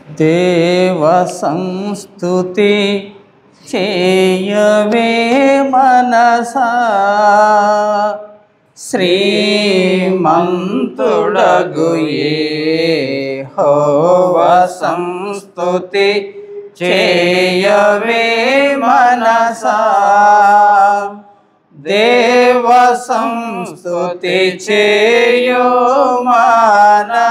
దేవ సంస్థుతి చేయవే మనసా శ్రీమంతుడగు హోవ సంస్థుతి చేయవే మనసా దేవ సంస్థుతి చేయో మానా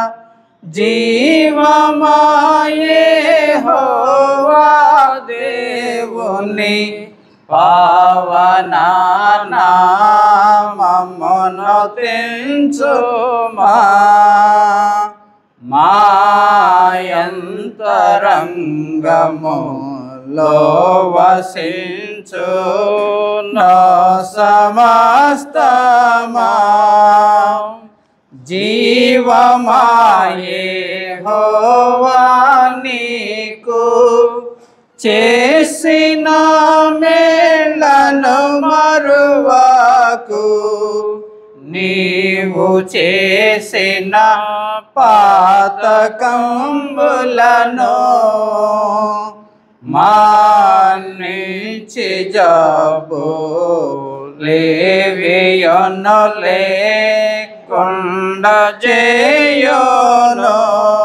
జీవమాయే హోవా దేవుని పావనామమును తెంచుమా మాయంతరంగములో వసించు నా సమస్తమా జీవమాయే హోవా నీకు చేసిన మేళను మరువాకు నీవు చేసిన పాతకంబులను మానిచి జబు లేవియను లేకుండ చేయను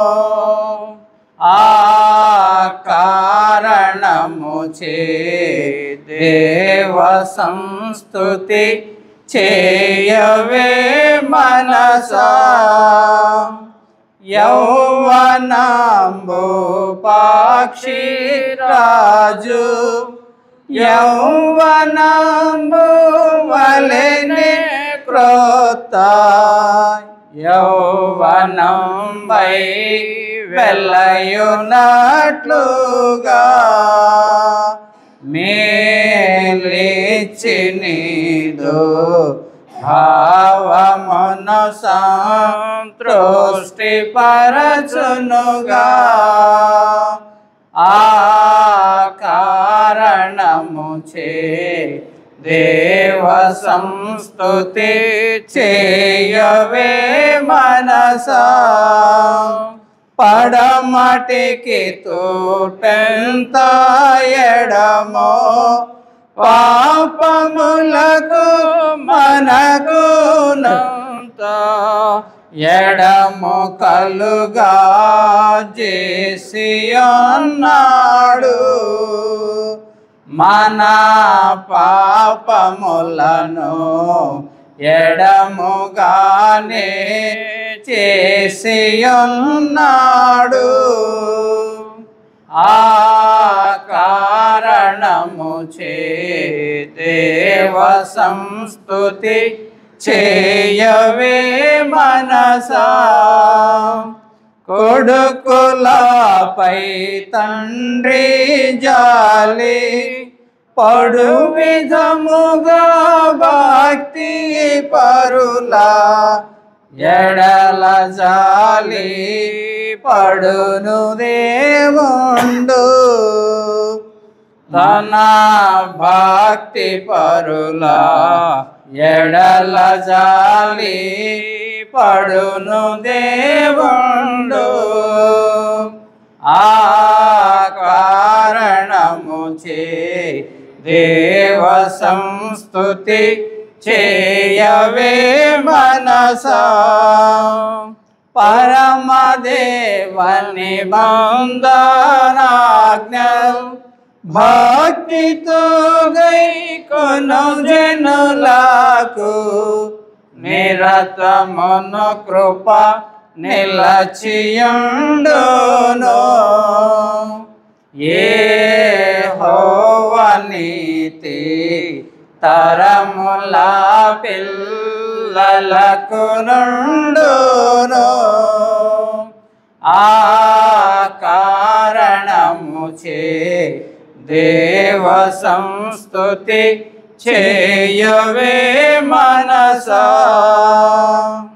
ఆ కారణము చే దేవ సంస్థుతి చేయవే మనసా యౌవనంబు పాక్షి రాజు యౌవనంబు వలెనే క్రోత యౌవనంబై వెళ్ళయున్నట్లుగా మేలిచి నీదు భావమును సంతృష్టి పరచునుగా ఆ కారణము చే దేవ సంస్థుతి చేయవే మనసా పడమటికి తోటంత ఎడమో పాపములకు మనకు నంత ఎడము కలుగా చేసి అన్నాడు మన పాపములను ఎడముగానే చేసి ఉన్నాడు ఆ కారణము చే దేవ సంస్థుతి చేయవే మనసా కొడుకులపై తండ్రి జాలి పడు విధముగా భక్తి పరులా ఎడల జాలి పడును దేవుండు తన భక్తి పరులా ఎడల జాలి పడును దేవుండు ఆ కారణము చే దేవ సంస్థుతి చేయవే మనసా పరమదేవని బంధనాజ్ఞ భక్తితో గై కొను జనులకు నిరతమును కృప నిలచియుండును ఏ హోవనీతి తరముల పిల్లలకు నుండును ఆ కారణము చే దేవ సంస్థుతి చేయవే మనసా